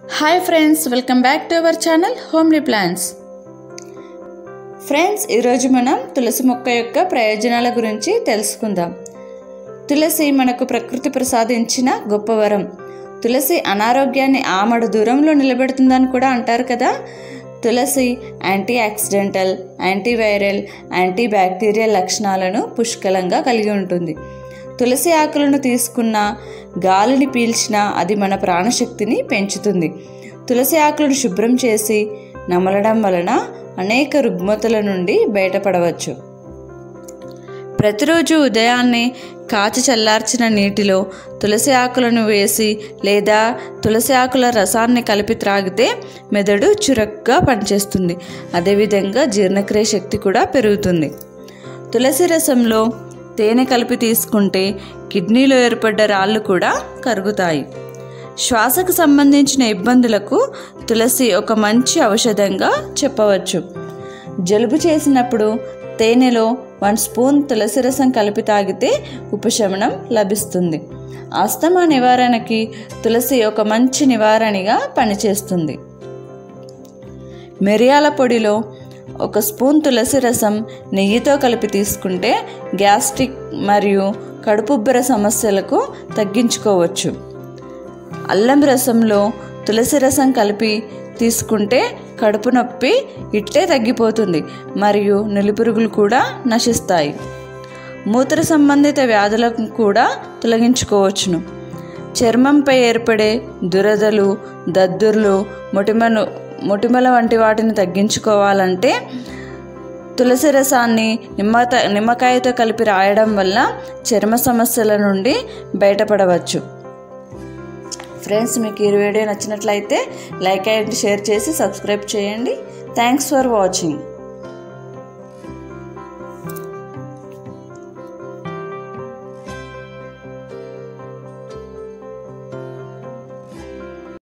hi friends welcome back to our channel homely plans friends ఈరోజు మనం తులసి మొక్క యొక్క ప్రయోజనాల గురించి తెలుసుకుందాం తులసి మనకు ప్రకృతి ప్రసాదించిన గొప్ప వరం తులసి అనారోగ్యాన్ని ఆమడు దూరంలో నిలబెడుతుందని కూడా అంటారు కదా tulsi anti accidental antiviral anti bacterial లక్షణాలను పుష్కలంగా కలిగి ఉంటుంది తులసి ఆకులను తీసుకున్న గాలిని పీల్చినా అది మన ప్రాణశక్తిని పెంచుతుంది తులసి ఆకులను శుభ్రం చేసి నమలడం వలన అనేక రుగ్మతల నుండి బయటపడవచ్చు ప్రతిరోజు ఉదయాన్నే కాచి చల్లార్చిన నీటిలో తులసి ఆకులను వేసి లేదా తులసి ఆకుల రసాన్ని కలిపి త్రాగితే మెదడు చురుగ్గా పనిచేస్తుంది అదేవిధంగా జీర్ణక్రియ శక్తి కూడా పెరుగుతుంది తులసి రసంలో తేనె కలిపి తీసుకుంటే కిడ్నీలో ఏర్పడ్డ రాళ్ళు కూడా కరుగుతాయి శ్వాసకు సంబంధించిన ఇబ్బందులకు తులసి ఒక మంచి ఔషధంగా చెప్పవచ్చు జలుబు చేసినప్పుడు తేనెలో వన్ స్పూన్ తులసి రసం కలిపి తాగితే ఉపశమనం లభిస్తుంది ఆస్తమా నివారణకి తులసి ఒక మంచి నివారణగా పనిచేస్తుంది మిరియాల పొడిలో ఒక స్పూన్ తులసి రసం నెయ్యితో కలిపి తీసుకుంటే గ్యాస్ట్రిక్ మరియు కడుపుబ్బర సమస్యలకు తగ్గించుకోవచ్చు అల్లం రసంలో తులసి రసం కలిపి తీసుకుంటే కడుపు నొప్పి ఇట్టే తగ్గిపోతుంది మరియు నులిపురుగులు కూడా నశిస్తాయి మూత్ర సంబంధిత వ్యాధులను కూడా తొలగించుకోవచ్చును చర్మంపై ఏర్పడే దురదలు దద్దుర్లు మొటిమను మొటిమల వంటి వాటిని తగ్గించుకోవాలంటే తులసి రసాన్ని నిమ్మత నిమ్మకాయతో కలిపి రాయడం వల్ల చర్మ సమస్యల నుండి బయటపడవచ్చు ఫ్రెండ్స్ మీకు ఈ వీడియో నచ్చినట్లయితే లైక్ అండ్ షేర్ చేసి సబ్స్క్రైబ్ చేయండి థ్యాంక్స్ ఫర్ వాచింగ్